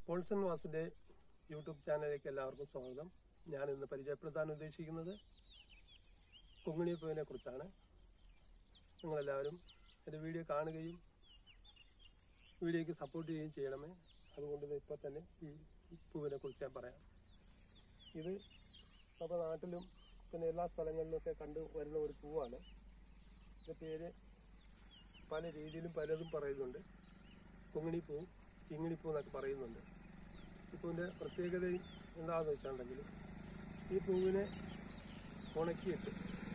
Paulson വാസിന്റെ YouTube ചാനലിലേക്ക് എല്ലാവർക്കും സ്വാഗതം ഞാൻ ഇന്ന് പരിചയപ്പെടുത്താൻ ഉദ്ദേശിക്കുന്നത് കുങ്ങിണിപ്പൂവിനെ കുറിച്ചാണ് നിങ്ങളെല്ലാവരും എൻ്റെ വീഡിയോ കാണുകയും വീഡിയോയ്ക്ക് സപ്പോർട്ട് ചെയ്യുകയും ചെയ്യണമേ അതുകൊണ്ട് ഇപ്പോൾ തന്നെ ഈ പൂവിനെ കുറിച്ച് ഞാൻ പറയാം ഇത് നമ്മുടെ നാട്ടിലും പിന്നെ എല്ലാ സ്ഥലങ്ങളിലുമൊക്കെ കണ്ടു വരുന്ന ഒരു പൂവാണ് ഇതിൻ്റെ പേര് പല രീതിയിലും പലതും പറയുന്നുണ്ട് കുങ്ങിണിപ്പൂ ചിങ്ങിണിപ്പൂ എന്നൊക്കെ പറയുന്നുണ്ട് ഈ പൂവിൻ്റെ പ്രത്യേകത എന്താണെന്ന് വെച്ചിട്ടുണ്ടെങ്കിൽ ഈ പൂവിനെ ഉണക്കിയിട്ട്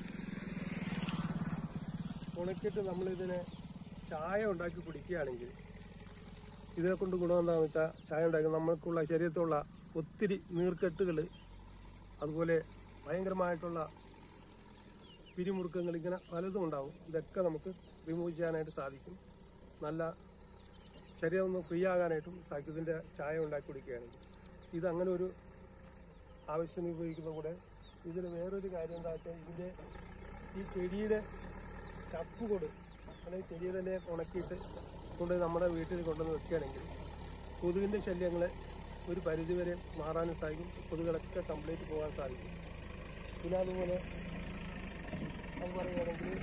ഉണക്കിയിട്ട് നമ്മളിതിനെ ചായ ഉണ്ടാക്കി കുടിക്കുകയാണെങ്കിൽ ഇതിനെ കൊണ്ട് ഗുണം എന്താണെന്ന് വെച്ചാൽ ചായ ഉണ്ടാക്കി നമ്മൾക്കുള്ള ശരീരത്തുള്ള ഒത്തിരി നീർക്കെട്ടുകൾ അതുപോലെ ഭയങ്കരമായിട്ടുള്ള പിരിമുറുക്കങ്ങൾ ഇങ്ങനെ പലതും ഉണ്ടാവും ഇതൊക്കെ നമുക്ക് റിമൂവ് ചെയ്യാനായിട്ട് സാധിക്കും നല്ല ശരീരം ഒന്ന് ഫ്രീ ആകാനായിട്ടും സാധിക്കും ഇതിൻ്റെ ചായ ഉണ്ടാക്കി കുടിക്കുകയാണെങ്കിൽ ഇത് അങ്ങനെ ഒരു ആവശ്യത്തിന് ഉപയോഗിക്കുന്ന കൂടെ ഇതിന് വേറൊരു കാര്യം എന്താ വെച്ചാൽ ഇതിൻ്റെ ഈ ചെടിയുടെ ചപ്പ് കൊട് അല്ലെങ്കിൽ ചെടിയെ തന്നെ ഉണക്കിയിട്ട് കൊണ്ട് നമ്മുടെ വീട്ടിൽ കൊണ്ടുവന്ന് വെക്കുകയാണെങ്കിൽ കൊതുകിൻ്റെ ശല്യങ്ങൾ ഒരു പരിധിവരെ മാറാനും സാധിക്കും കൊതുകുകളൊക്കെ കംപ്ലീറ്റ് പോകാൻ സാധിക്കും പിന്നെ അതുപോലെ അത് പറയുകയാണെങ്കിൽ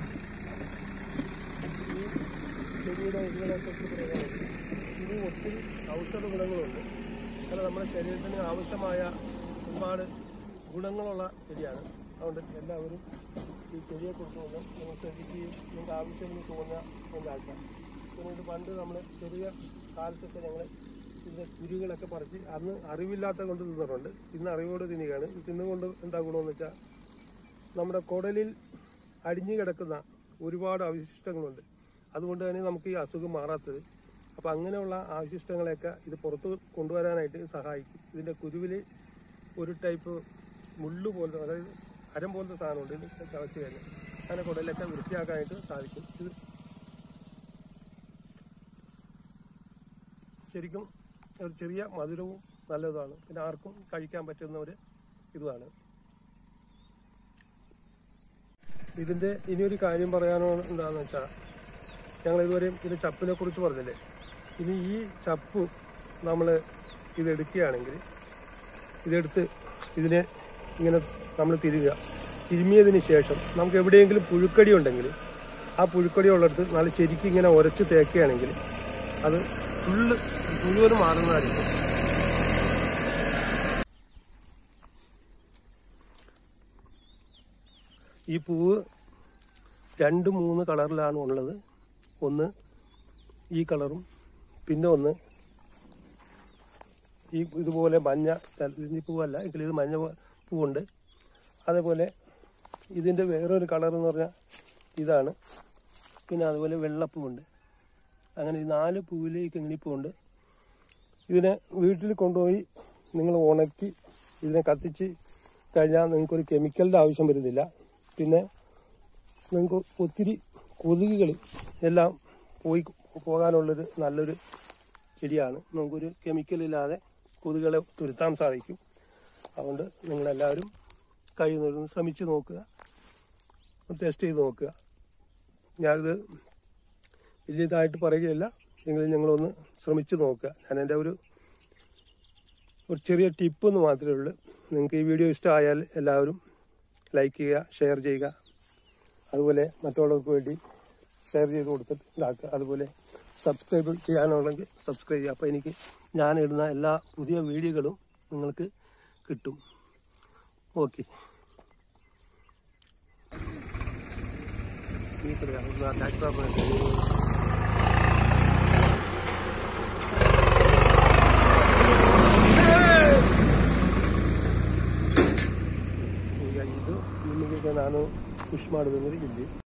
ഈ ചെടിയുടെ ഇതിനെക്കുറിച്ച് പറയുകയാണെങ്കിൽ ഇത് ഒത്തിരി ഔഷധ ഗുണങ്ങളുണ്ട് കാരണം നമ്മുടെ ശരീരത്തിന് ആവശ്യമായ ഒരുപാട് ഗുണങ്ങളുള്ള ചെടിയാണ് അതുകൊണ്ട് എല്ലാവരും ഈ ചെടിയെക്കുറിച്ച് ഒന്ന് നിങ്ങൾ ശ്രദ്ധിക്കുകയും നിങ്ങൾക്ക് ആവശ്യമെന്ന് തോന്നുക ഉണ്ടാക്കാം പിന്നെ ഇത് പണ്ട് നമ്മൾ ചെറിയ കാലത്തൊക്കെ ഞങ്ങൾ ഇതിൻ്റെ കുരുകളൊക്കെ പറിച്ച് അന്ന് അറിവില്ലാത്ത കൊണ്ട് തിന്നിട്ടുണ്ട് ഇന്ന് അറിവോട് തിന്നുകയാണ് ഇത് തിന്നുകൊണ്ട് എന്താ ഗുണമെന്ന് വെച്ചാൽ നമ്മുടെ കുടലിൽ അടിഞ്ഞു കിടക്കുന്ന ഒരുപാട് അവശിഷ്ടങ്ങളുണ്ട് അതുകൊണ്ട് തന്നെ നമുക്ക് ഈ അസുഖം മാറാത്തത് അപ്പോൾ അങ്ങനെയുള്ള അവശിഷ്ടങ്ങളെയൊക്കെ ഇത് പുറത്ത് കൊണ്ടുവരാനായിട്ട് സഹായിക്കും ഇതിൻ്റെ കുരുവിൽ ഒരു ടൈപ്പ് മുള്ളു പോലത്തെ അതായത് അരം പോലത്തെ സാധനമുണ്ട് ഇത് ചവച്ച് കഴിഞ്ഞാൽ അങ്ങനെ കുടലൊക്കെ വൃത്തിയാക്കാനായിട്ട് സാധിക്കും ഇത് ശരിക്കും ഒരു ചെറിയ മധുരവും നല്ലതാണ് പിന്നെ ആർക്കും കഴിക്കാൻ പറ്റുന്ന ഒരു ഇതുമാണ് ഇതിന്റെ ഇനിയൊരു കാര്യം പറയാനോ എന്താണെന്ന് വെച്ചാൽ ഞങ്ങൾ ഇതുവരെയും ഇത് ചപ്പിനെ കുറിച്ച് പറഞ്ഞില്ലേ ഇനി ഈ ചപ്പ് നമ്മൾ ഇതെടുക്കുകയാണെങ്കിൽ ഇതെടുത്ത് ഇതിനെ ഇങ്ങനെ നമ്മൾ തിരുകുക തിരുമിയതിന് ശേഷം നമുക്ക് എവിടെയെങ്കിലും പുഴുക്കടി ഉണ്ടെങ്കിൽ ആ പുഴുക്കടി ഉള്ളിടത്ത് നല്ല ശരിക്കും ഇങ്ങനെ ഉരച്ച് തേക്കുകയാണെങ്കിൽ അത് ഫുള്ള് മുഴുവനും മാറുന്നതായിരിക്കും ഈ പൂവ് രണ്ട് മൂന്ന് കളറിലാണ് ഉള്ളത് ഒന്ന് ഈ കളറും പിന്നെ ഒന്ന് ഈ ഇതുപോലെ മഞ്ഞ ഈ പൂവല്ല എങ്കിലും ഇത് മഞ്ഞ പൂ- പൂവുണ്ട് അതേപോലെ ഇതിൻ്റെ വേറൊരു കളർ എന്ന് പറഞ്ഞാൽ ഇതാണ് പിന്നെ അതുപോലെ വെള്ളപ്പൂവുണ്ട് അങ്ങനെ ഈ നാല് പൂവിലേക്ക് കിങ്ങിണിപ്പൂവുണ്ട് ഇതിനെ വീട്ടിൽ കൊണ്ടുപോയി നിങ്ങൾ ഉണക്കി ഇതിനെ കത്തിച്ച് കഴിഞ്ഞാൽ നിങ്ങൾക്കൊരു കെമിക്കലിൻ്റെ ആവശ്യം വരുന്നില്ല പിന്നെ നിങ്ങൾക്ക് ഒത്തിരി കൊതുകുകൾ എല്ലാം പോയി പോകാനുള്ളൊരു നല്ലൊരു ചെടിയാണ് നമുക്കൊരു കെമിക്കലില്ലാതെ കൊതുകുകളെ തുരുത്താൻ സാധിക്കും അതുകൊണ്ട് നിങ്ങളെല്ലാവരും കഴിയുന്നവരും ശ്രമിച്ച് നോക്കുക ടെസ്റ്റ് ചെയ്ത് നോക്കുക ഞാനിത് വലിയ ഇതായിട്ട് പറയുകയില്ല എങ്കിലും നിങ്ങളൊന്ന് ശ്രമിച്ച് നോക്കുക ഞാൻ എൻ്റെ ഒരു ഒരു ചെറിയ ടിപ്പ് എന്ന് മാത്രമേ ഉള്ളൂ നിങ്ങൾക്ക് ഈ വീഡിയോ ഇഷ്ടമായാൽ എല്ലാവരും ലൈക്ക് ചെയ്യുക ഷെയർ ചെയ്യുക അതുപോലെ മറ്റുള്ളവർക്ക് വേണ്ടി ഷെയർ ചെയ്ത് കൊടുത്തിട്ട് ഇതാക്കുക അതുപോലെ സബ്സ്ക്രൈബ് ചെയ്യാനുണ്ടെങ്കിൽ സബ്സ്ക്രൈബ് ചെയ്യുക അപ്പോൾ എനിക്ക് ഞാൻ ഇടുന്ന എല്ലാ പുതിയ വീഡിയോകളും നിങ്ങൾക്ക് കിട്ടും ഓക്കെ ഈ ಈಗ ಇದು ನಿಮಗೆ ನಾನು ಖುಷಿ ಮಾಡೋದಂದ್ರೆ ಇಲ್ಲಿ